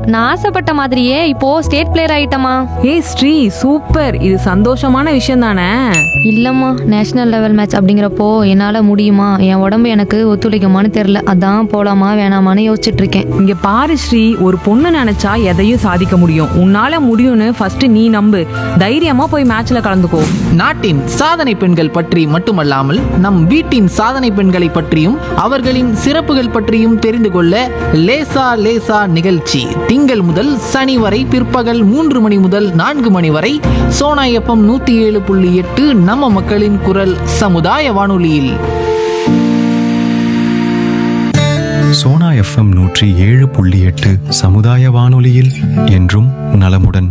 நான் ஆசைப்பட்ட மாதிரியே இப்போ ஸ்டேட் பிளேயர் ஆயிட்டமா ஏய் ஸ்ரீ சூப்பர் இது சந்தோஷமான விஷயம் தானே இல்லம்மா நேஷனல் லெவல் மேட்ச் அப்படிங்கிறப்போ என்னால முடியுமா என் உடம்பு எனக்கு ஒத்துழைக்குமான்னு தெரியல அதான் போலாமா வேணாமான்னு யோசிச்சுட்டு இருக்கேன் இங்க பாரு ஸ்ரீ ஒரு பொண்ணு நினைச்சா எதையும் சாதிக்க முடியும் உன்னால முடியும்னு ஃபர்ஸ்ட் நீ நம்பு தைரியமா போய் மேட்ச்ல கலந்துக்கோ நாட்டின் சாதனை பெண்கள் பற்றி மட்டுமல்லாமல் நம் வீட்டின் சாதனை பெண்களை பற்றியும் அவர்களின் சிறப்புகள் பற்றியும் தெரிந்து கொள்ள லேசா லேசா நிகழ்ச்சி திங்கள் முதல் சனி வரை பிற்பகல் மூன்று மணி முதல் நான்கு மணி வரை சோனா எஃப்எம் நூத்தி ஏழு புள்ளி எட்டு நம்ம மக்களின் குரல் சமுதாய வானொலியில் சோனா எஃப்எம் நூற்றி ஏழு புள்ளி எட்டு சமுதாய வானொலியில் என்றும் நலமுடன்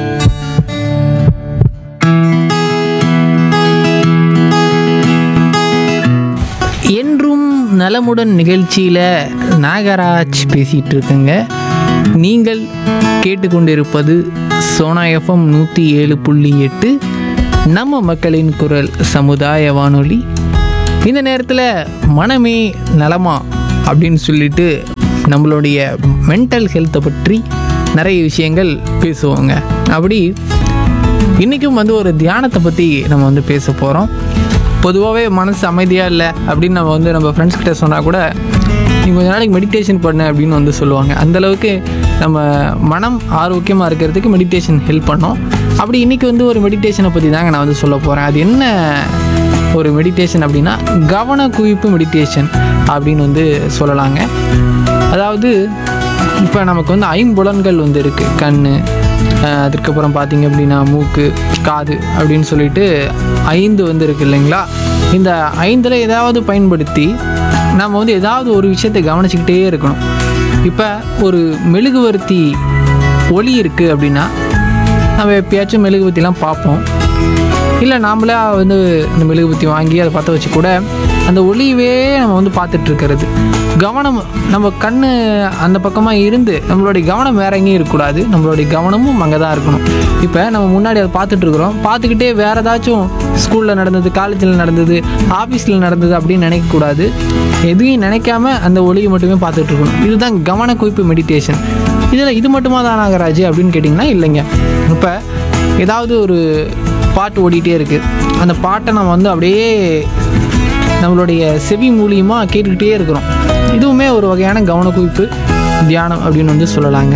என்றும் நலமுடன் நிகழ்ச்சியில் நாகராஜ் பேசிகிட்டு இருக்குங்க நீங்கள் கேட்டுக்கொண்டிருப்பது சோனா எஃப்எம் நூற்றி ஏழு புள்ளி எட்டு நம்ம மக்களின் குரல் சமுதாய வானொலி இந்த நேரத்தில் மனமே நலமா அப்படின்னு சொல்லிட்டு நம்மளுடைய மென்டல் ஹெல்த்தை பற்றி நிறைய விஷயங்கள் பேசுவோங்க அப்படி இன்றைக்கும் வந்து ஒரு தியானத்தை பற்றி நம்ம வந்து பேச போகிறோம் பொதுவாகவே மனசு அமைதியாக இல்லை அப்படின்னு நம்ம வந்து நம்ம ஃப்ரெண்ட்ஸ் கிட்ட சொன்னால் கூட நீ கொஞ்ச நாளைக்கு மெடிடேஷன் பண்ணு அப்படின்னு வந்து சொல்லுவாங்க அந்தளவுக்கு நம்ம மனம் ஆரோக்கியமாக இருக்கிறதுக்கு மெடிடேஷன் ஹெல்ப் பண்ணோம் அப்படி இன்றைக்கி வந்து ஒரு மெடிடேஷனை பற்றி தாங்க நான் வந்து சொல்ல போகிறேன் அது என்ன ஒரு மெடிடேஷன் அப்படின்னா கவன குவிப்பு மெடிடேஷன் அப்படின்னு வந்து சொல்லலாங்க அதாவது இப்போ நமக்கு வந்து ஐம்புலன்கள் வந்து இருக்குது கண் அதுக்கப்புறம் பார்த்தீங்க அப்படின்னா மூக்கு காது அப்படின்னு சொல்லிட்டு ஐந்து வந்து இருக்குது இல்லைங்களா இந்த ஐந்தில் ஏதாவது பயன்படுத்தி நம்ம வந்து ஏதாவது ஒரு விஷயத்தை கவனிச்சுக்கிட்டே இருக்கணும் இப்போ ஒரு மெழுகுவர்த்தி ஒளி இருக்குது அப்படின்னா நம்ம எப்பயாச்சும் மெழுகுவர்த்திலாம் பார்ப்போம் இல்லை நாமளே வந்து அந்த மெழுகுபத்தி வாங்கி அதை பற்ற வச்சு கூட அந்த ஒளியவே நம்ம வந்து பார்த்துட்டு இருக்கிறது கவனம் நம்ம கண் அந்த பக்கமாக இருந்து நம்மளுடைய கவனம் வேற எங்கேயும் இருக்கக்கூடாது நம்மளுடைய கவனமும் அங்கே தான் இருக்கணும் இப்போ நம்ம முன்னாடி அதை பார்த்துட்டு இருக்கிறோம் பார்த்துக்கிட்டே வேற ஏதாச்சும் ஸ்கூலில் நடந்தது காலேஜில் நடந்தது ஆஃபீஸில் நடந்தது அப்படின்னு நினைக்கக்கூடாது எதையும் நினைக்காம அந்த ஒளியை மட்டுமே பார்த்துட்டு இருக்கணும் இதுதான் கவன குவிப்பு மெடிடேஷன் இதில் இது மட்டுமா தான் நாகராஜ் அப்படின்னு கேட்டிங்கன்னா இல்லைங்க இப்போ ஏதாவது ஒரு பாட்டு ஓடிட்டே இருக்குது அந்த பாட்டை நம்ம வந்து அப்படியே நம்மளுடைய செவி மூலியமாக கேட்டுக்கிட்டே இருக்கிறோம் இதுவுமே ஒரு வகையான கவனக்குவிப்பு தியானம் அப்படின்னு வந்து சொல்லலாங்க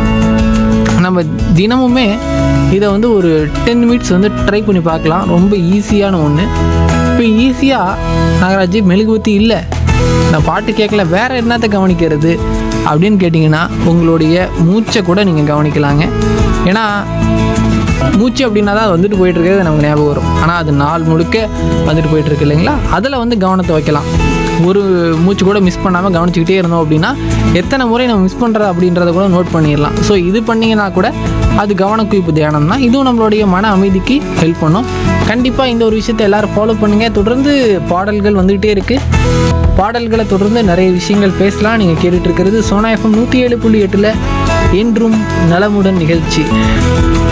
நம்ம தினமுமே இதை வந்து ஒரு டென் மினிட்ஸ் வந்து ட்ரை பண்ணி பார்க்கலாம் ரொம்ப ஈஸியான ஒன்று இப்போ ஈஸியாக நாகராஜ் மெழுகுவத்தி இல்லை நான் பாட்டு கேட்கல வேற என்னத்தை கவனிக்கிறது அப்படின்னு கேட்டிங்கன்னா உங்களுடைய மூச்சை கூட நீங்கள் கவனிக்கலாங்க ஏன்னா மூச்சு அப்படின்னா தான் அது வந்துட்டு போயிட்டு இருக்கிறது நமக்கு ஞாபகம் வரும் ஆனால் அது நாள் முழுக்க வந்துட்டு போயிட்டு இருக்கு இல்லைங்களா அதில் வந்து கவனத்தை வைக்கலாம் ஒரு மூச்சு கூட மிஸ் பண்ணாமல் கவனிச்சுக்கிட்டே இருந்தோம் அப்படின்னா எத்தனை முறை நம்ம மிஸ் பண்ணுறது அப்படின்றத கூட நோட் பண்ணிடலாம் ஸோ இது பண்ணிங்கன்னா கூட அது கவனக்குவிப்பு தியானம் தான் இதுவும் நம்மளுடைய மன அமைதிக்கு ஹெல்ப் பண்ணும் கண்டிப்பாக இந்த ஒரு விஷயத்தை எல்லாரும் ஃபாலோ பண்ணுங்கள் தொடர்ந்து பாடல்கள் வந்துகிட்டே இருக்குது பாடல்களை தொடர்ந்து நிறைய விஷயங்கள் பேசலாம் நீங்கள் கேட்டுட்டு இருக்கிறது சோனா எஃப்எம் நூற்றி ஏழு புள்ளி எட்டில் என்றும் நலமுடன் நிகழ்ச்சி